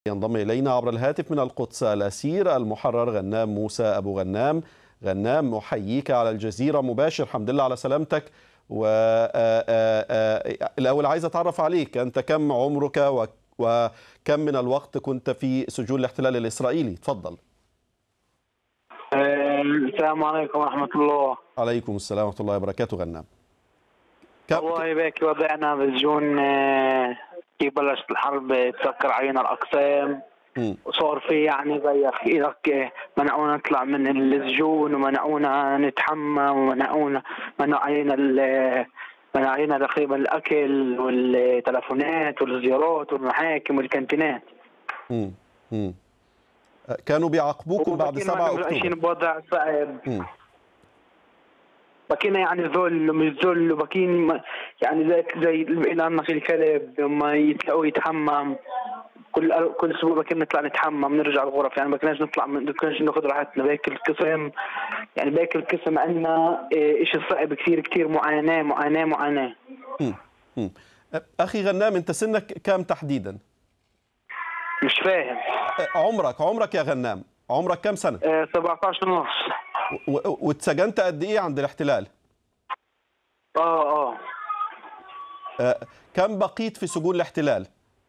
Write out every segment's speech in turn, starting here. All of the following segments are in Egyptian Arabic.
ينضم إلينا عبر الهاتف من القدس الأسير المحرر غنام موسى أبو غنام غنام أحييك على الجزيرة مباشر الحمد لله على سلامتك والأول عايز أتعرف عليك أنت كم عمرك وكم من الوقت كنت في سجون الاحتلال الإسرائيلي تفضل السلام عليكم ورحمة الله عليكم السلام ورحمة الله وبركاته غنام كم الله يبارك وضعنا بالسجون كيف بلشت الحرب تسكر علينا الاقسام وصار في يعني زي اخيرك منعونا نطلع من السجون ومنعونا نتحمم ومنعونا منع علينا منع علينا تقريبا الاكل والتلفونات والزيارات والمحاكم والكانتينات. امم كانوا بيعاقبوكم بعد 7 اكتوبر بوضع صعب بكينا يعني ذل ومش ذل وبكين يعني زي زي بقينا في الكلب لما يتلاقوا يتحمم كل كل اسبوع بكينا نطلع نتحمم نرجع الغرف يعني ما كناش نطلع ما كناش ناخذ راحتنا باكل القسم يعني باكل القسم عندنا شيء صعب كثير كثير معاناه معاناه معاناه اخي غنام انت سنك كام تحديدا؟ مش فاهم عمرك عمرك يا غنام عمرك كم سنه؟ أه 17 ونص واتسجنت قد ايه عند الاحتلال؟ اه اه آه، كم بقيت في سجون الاحتلال؟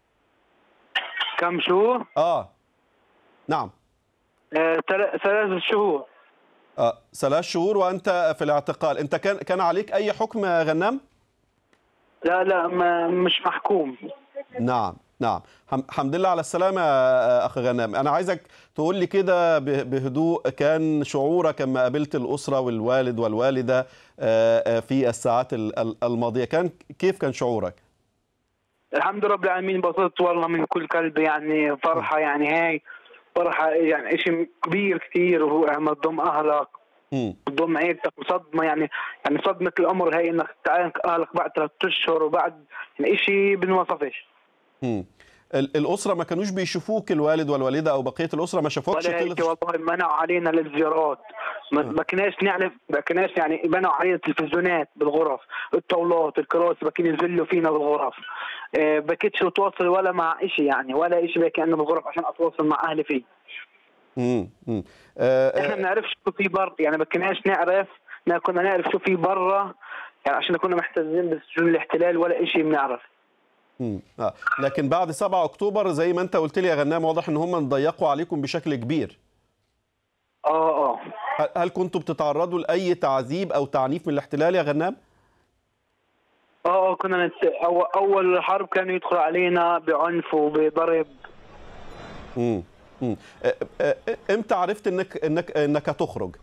كم شهور؟ اه نعم آه، ثلاث شهور اه ثلاث شهور وانت في الاعتقال، انت كان كان عليك اي حكم غنام؟ لا لا ما مش محكوم نعم نعم الحمد لله على السلامة أخ غنام أنا عايزك تقول لي كده بهدوء كان شعورك لما قابلت الأسرة والوالد والوالدة في الساعات الماضية كان كيف كان شعورك؟ الحمد لله رب العالمين بسطت والله من كل قلب يعني فرحة يعني هاي فرحة يعني شيء كبير كثير وهو لما تضم أهلك تضم عيلتك وصدمة يعني يعني صدمة الأمر هي إنك تعانق أهلك بعد ثلاث أشهر وبعد يعني شيء بنوصفش مم. الاسره ما كانوش بيشوفوك الوالد والوالده او بقيه الاسره ما شافوكش ولا هيك والله منعوا علينا الزيارات ما كناش نعرف ما كناش يعني منعوا علينا التلفزيونات بالغرف الطاولات الكراسي بكين ينزلوا فينا بالغرف أه بكيتش اتواصل ولا مع شيء يعني ولا شيء بكي انا بالغرف عشان اتواصل مع اهلي فيه امم أه احنا ما بنعرفش شو في برا يعني ما كناش نعرف ما كنا نعرف شو في برا يعني عشان كنا محتجزين بسجون الاحتلال ولا شيء بنعرف آه. لكن بعد 7 اكتوبر زي ما انت قلت لي يا غنام واضح ان هم ضيقوا عليكم بشكل كبير اه اه هل كنتوا بتتعرضوا لاي تعذيب او تعنيف من الاحتلال يا غنام اه اه كنا نت... أو... اول الحرب كانوا يدخلوا علينا بعنف وبضرب امم امتى عرفت انك انك انك هتخرج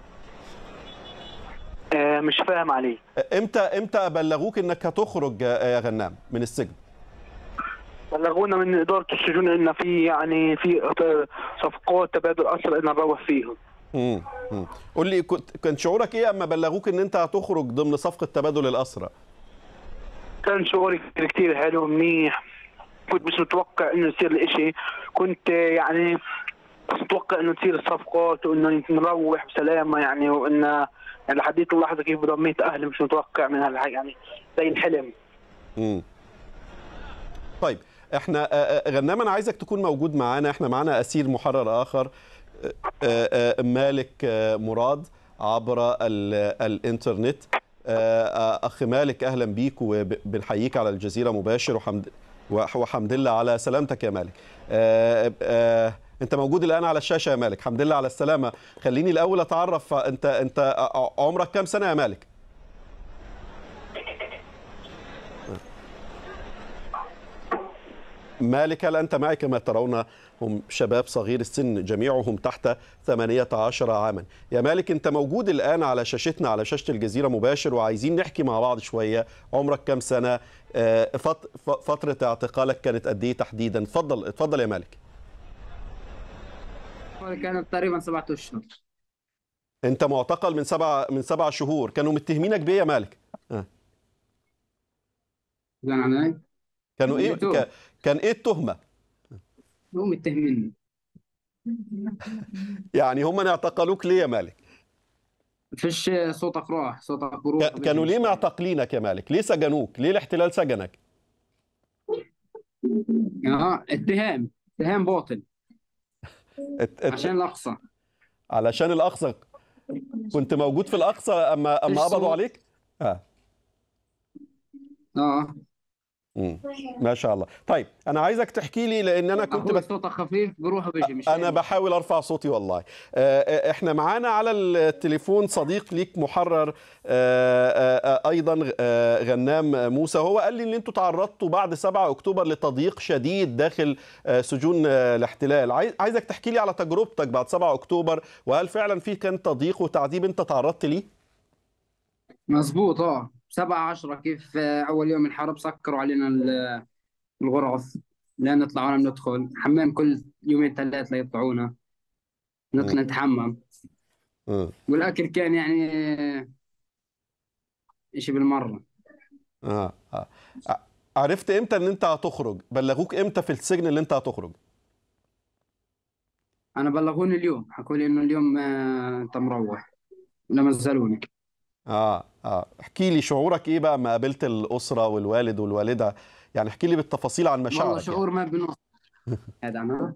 آه مش فاهم عليه امتى امتى بلغوك انك هتخرج يا غنام من السجن بلغونا من اداره السجون ان في يعني في صفقات تبادل اسرى ان نروح فيهم امم قول لي كنت كان شعورك ايه اما بلغوك ان انت هتخرج ضمن صفقه تبادل الاسرى كان شعوري كثير حلو منيح كنت مش متوقع انه يصير لي شيء كنت يعني متوقع انه تصير الصفقات وانه نروح بسلامه يعني وان يعني لحديت اللحظه كيف ضميت اهلي مش متوقع من هالحاجه يعني زي الحلم امم طيب احنا غنام انا عايزك تكون موجود معانا احنا معانا اسير محرر اخر مالك مراد عبر الانترنت اخ مالك اهلا بيك وبنحييك على الجزيره مباشر وحمد وحمد لله على سلامتك يا مالك انت موجود الان على الشاشه يا مالك الحمد لله على السلامه خليني الاول اتعرف انت انت عمرك كام سنه يا مالك مالك هل أنت معي كما ترون هم شباب صغير السن جميعهم تحت 18 عاما يا مالك أنت موجود الآن على شاشتنا على شاشة الجزيرة مباشر وعايزين نحكي مع بعض شوية عمرك كم سنة فترة اعتقالك كانت قد إيه تحديدا اتفضل اتفضل يا مالك كانت تقريبا سبعة أشهر أنت معتقل من سبع من سبع شهور كانوا متهمينك بإيه يا مالك؟ آه. يعني كانوا ايه ك... كان ايه التهمه؟ هم متهميني يعني هم اعتقلوك ليه يا مالك؟ فيش صوتك راح صوتك بروح ك... كانوا ليه معتقلينك يا مالك؟ ليه سجنوك؟ ليه الاحتلال سجنك؟ اه اتهام اتهام باطل ات- ات- عشان الاقصى علشان الاقصى كنت موجود في الاقصى اما اما فيش قبضوا صوت. عليك اه اه مم. ما شاء الله طيب انا عايزك تحكي لي لان انا كنت اخوي بس صوته خفيف بروح وبيجي مش انا فاهم. بحاول ارفع صوتي والله آه، آه، احنا معانا على التليفون صديق ليك محرر آه، آه، آه، ايضا آه، غنام موسى هو قال لي ان انتوا تعرضتوا بعد 7 اكتوبر لتضييق شديد داخل آه، سجون آه، الاحتلال عايز- عايزك تحكي لي على تجربتك بعد 7 اكتوبر وهل فعلا في كان تضييق وتعذيب انت تعرضت ليه مظبوط اه سبعة عشرة كيف آه، أول يوم الحرب سكروا علينا ال- الغرف لا نطلع ولا ندخل حمام كل يومين ثلاثة يطلعونا نطلع نتحمم مم. والأكل كان يعني آه، إشي بالمرة آه. آه. ع- عرفت امتى ان انت هتخرج بلغوك امتى في السجن اللي انت هتخرج أنا بلغوني اليوم حكوا لي إنه اليوم آه، أنت مروح لما نزلوني اه اه احكي لي شعورك ايه بقى ما قابلت الاسره والوالد والوالده يعني احكي لي بالتفاصيل عن والله مشاعرك شعور ما بنوصف هذا أنا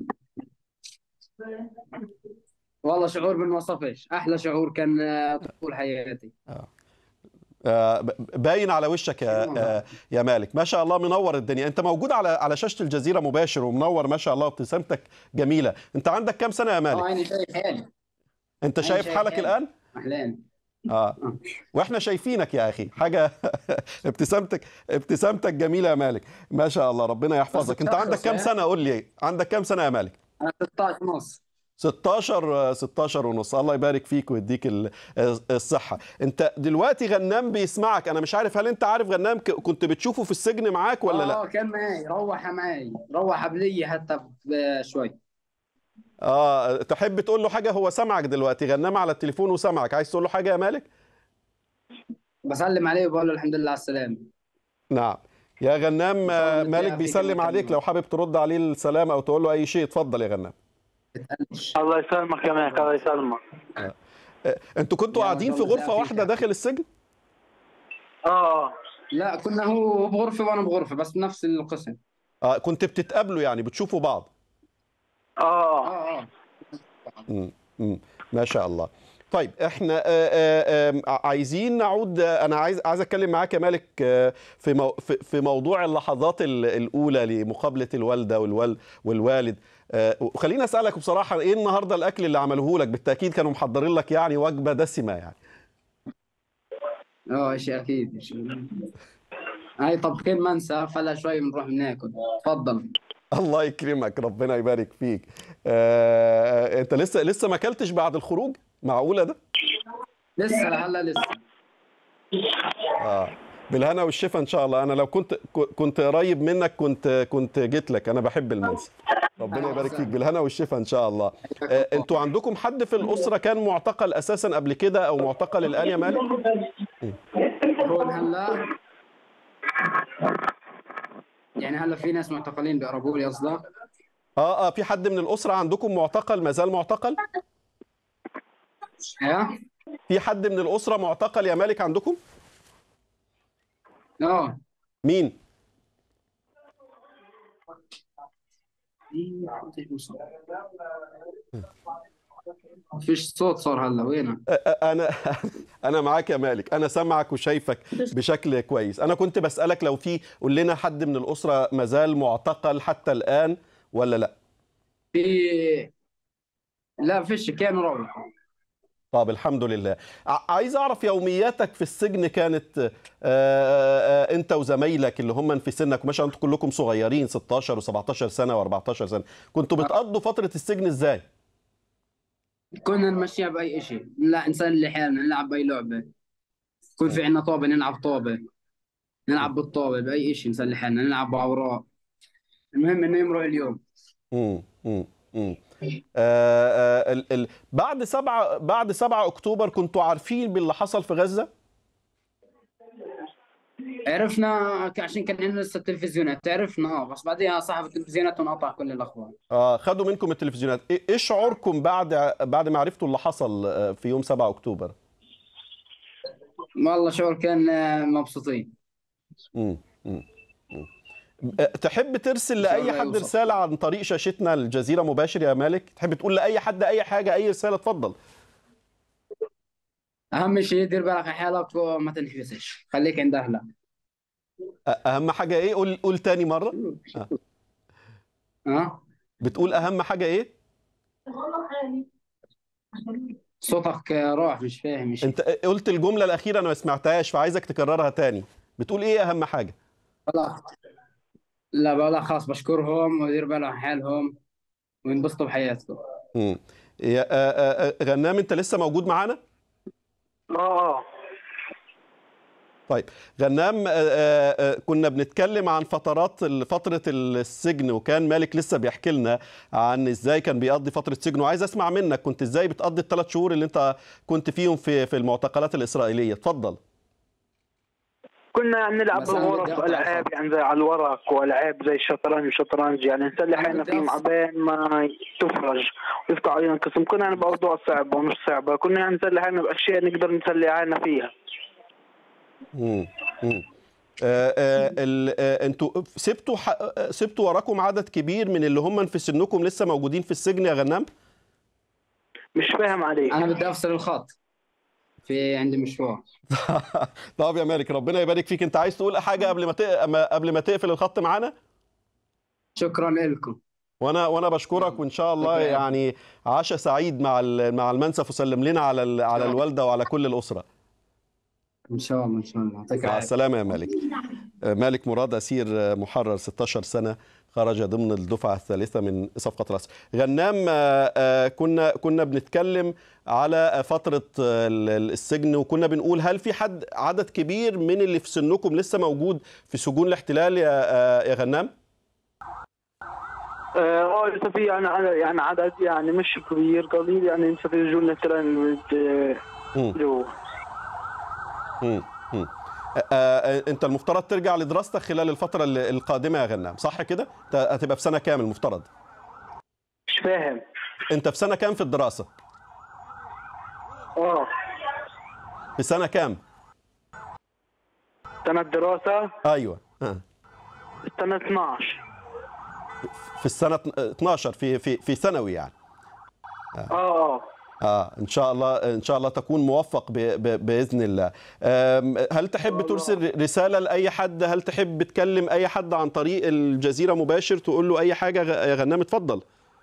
والله شعور بنوصفش أحلى شعور كان آه، طول حياتي يعني. آه ب- باين على وشك يا آه يا مالك ما شاء الله منور الدنيا انت موجود على على شاشه الجزيره مباشر ومنور ما شاء الله وابتسامتك جميله انت عندك كام سنه يا اه مالك عيني شايف حالي انت أنا شايف شايف حالك حالي. الان أحلام اه واحنا شايفينك يا اخي حاجه ابتسامتك ابتسامتك جميله يا مالك ما شاء الله ربنا يحفظك انت عندك كام سنه قول لي عندك كام سنه يا مالك أنا 16 ونص 16 16 ونص الله يبارك فيك ويديك ال- الصحة انت دلوقتي غنام بيسمعك انا مش عارف هل انت عارف غنام ك- كنت بتشوفه في السجن معاك ولا لا اه كان معي روح معي روح قبلي حتى بشوي اه تحب تقول له حاجة هو سمعك دلوقتي غنام على التليفون وسمعك عايز تقول له حاجة يا مالك بسلم عليه وبقول له الحمد لله على السلامة نعم يا غنام آه، الله مالك يعافيك بيسلم الله عليك يكرمك. لو حابب ترد عليه السلام او تقول له اي شيء اتفضل يا غنام الله يسلمك يا مالك الله يسلمك آه، انتوا كنتوا يا قاعدين في الله غرفة يعافيك واحدة يا داخل السجن اه اه لا كنا هو بغرفة وأنا بغرفة بس بنفس القسم اه كنت بتتقابلوا يعني بتشوفوا بعض اه اه اه مم. مم. ما شاء الله طيب احنا آه، آه، آم، ع- عايزين نعود آه، انا عايز عايز اتكلم معاك يا مالك آه، في مو في في موضوع اللحظات ال- الاولى لمقابله الوالده والوال والوالد آه، وخليني اسالك بصراحه ايه النهارده الاكل اللي عملوه لك بالتاكيد كانوا محضرين لك يعني وجبه دسمه يعني اه شيء أكيد شيء هاي طبخين منسى فلا شوي بنروح بناكل تفضل الله يكرمك ربنا يبارك فيك آه، انت لسه لسه ما اكلتش بعد الخروج معقوله ده لسه لهلا لسه اه بالهنا والشفا ان شاء الله انا لو كنت ك- كنت قريب منك كنت كنت جيت لك انا بحب المنسف ربنا يبارك فيك بالهنا والشفا ان شاء الله آه انتوا عندكم حد في الاسره كان معتقل اساسا قبل كده او معتقل الان يا مالك هون هلا يعني هلا في ناس معتقلين بيقربوا لي قصدك اه اه في حد من الاسره عندكم معتقل ما زال معتقل ها في حد من الاسره معتقل يا مالك عندكم اه مين فيش صوت صار هلا وينك آه، آه، انا انا معاك يا مالك انا سامعك وشايفك بشكل كويس انا كنت بسالك لو في قول لنا حد من الاسره ما زال معتقل حتى الان ولا لا في لا فيش كانوا روحوا طب الحمد لله ع- عايز اعرف يومياتك في السجن كانت آه، آه، انت وزمايلك اللي هم في سنك ما شاء الله انتوا كلكم صغيرين 16 و17 سنه و14 سنه كنتوا بتقضوا فتره السجن ازاي كنا نمشيها بأي شيء لا نسلي حالنا نلعب بأي لعبة يكون في عندنا طابة نلعب طابة نلعب بالطابة بأي شيء نسلي حالنا نلعب بأوراق المهم إنه يمرق اليوم امم امم امم آه، آه، ال- ال- بعد سبعة بعد 7 اكتوبر كنتوا عارفين باللي حصل في غزه عرفنا ك- عشان كان عندنا لسه التلفزيونات عرفنا اه بس بعدين صاحب التلفزيونات انقطع كل الأخبار اه خدوا منكم التلفزيونات ايه إيه شعوركم بعد بعد ما عرفتوا اللي حصل آه، في يوم 7 اكتوبر والله شعور كان آه، مبسوطين مم. مم. مم. تحب ترسل شاء لاي الله حد يوصل. رساله عن طريق شاشتنا الجزيره مباشر يا مالك تحب تقول لاي حد اي حاجه اي رساله اتفضل اهم شيء دير بالك على حالك وما تنحبسش خليك عند اهلك اهم حاجه ايه قول قول تاني مره ها بتقول اهم حاجه ايه صوتك راح مش فاهم مش انت قلت الجمله الاخيره انا ما سمعتهاش فعايزك تكررها تاني بتقول ايه اهم حاجه خلاص لا بقول خلاص بشكرهم ودير بالهم على حالهم وينبسطوا بحياتكم مم. يا آه، آه، آه، غنام انت لسه موجود معانا اه اه طيب غنام آه، آه، آه، كنا بنتكلم عن فترات فترة السجن وكان مالك لسه بيحكي لنا عن ازاي كان بيقضي فترة سجن وعايز اسمع منك كنت ازاي بتقضي الثلاث شهور اللي انت كنت فيهم في في المعتقلات الإسرائيلية اتفضل كنا يعني نلعب بس أنا بالغرف بدي أقطع العاب الخط. يعني زي على الورق والعاب زي الشطرنج شطرنج يعني نسلي حالنا بدي فيهم أفصل. عبين ما تفرج ويفتح علينا قسم كنا يعني بأوضاع صعبة ومش صعبة كنا يعني نسلي حالنا بأشياء نقدر نسلي حالنا فيها مم. مم. آه، آه، ال- آه، انتوا سبتوا ح- آه، سبتوا وراكم عدد كبير من اللي هم في سنكم لسه موجودين في السجن يا غنام مش فاهم عليك انا بدي افصل الخط في عندي مشوار طب يا مالك ربنا يبارك فيك انت عايز تقول حاجة قبل ما ت- ما- قبل ما تقفل الخط معانا شكرا لكم وانا وانا بشكرك وان شاء الله شكراً. يعني عشاء سعيد مع ال- مع المنسف وسلم لنا على ال- على شاء الله. الوالده وعلى كل الاسره ان شاء الله ان شاء الله يعطيك مع العافيه السلامه يا مالك آه، مالك مراد اسير آه، محرر 16 سنه خرج ضمن الدفعه الثالثه من صفقه الاسر غنام آه، آه، كنا كنا بنتكلم على آه، فتره آه، ال- ال- السجن وكنا بنقول هل في حد عدد كبير من اللي في سنكم لسه موجود في سجون الاحتلال يا آه، يا غنام اه لسه في يعني عدد يعني عدد يعني مش كبير قليل يعني لسه في رجولنا ترى مم. جو مم. مم. آه، آه، انت المفترض ترجع لدراستك خلال الفتره ال- القادمه يا غنام صح كده انت هتبقى في سنه كام المفترض مش فاهم انت في سنه كام في الدراسه اه في سنه كام سنة دراسة ايوه آه. سنة 12 في السنه 12 في في في ثانوي يعني اه اه اه ان شاء الله ان شاء الله تكون موفق ب ب باذن الله آم، هل تحب ترسل رساله لاي حد هل تحب تكلم اي حد عن طريق الجزيره مباشر تقول له اي حاجه غ- يا غنام اتفضل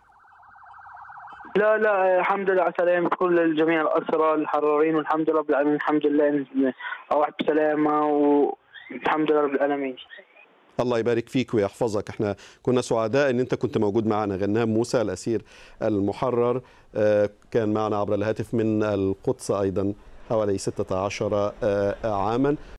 لا لا الحمد لله على سلامة كل الجميع الأسرى الحرارين والحمد لله رب العالمين الحمد لله إن روحت بسلامة والحمد لله رب العالمين الله يبارك فيك ويحفظك احنا كنا سعداء ان انت كنت موجود معنا غنام موسى الاسير المحرر آه، كان معنا عبر الهاتف من القدس ايضا حوالي 16 آه، عاما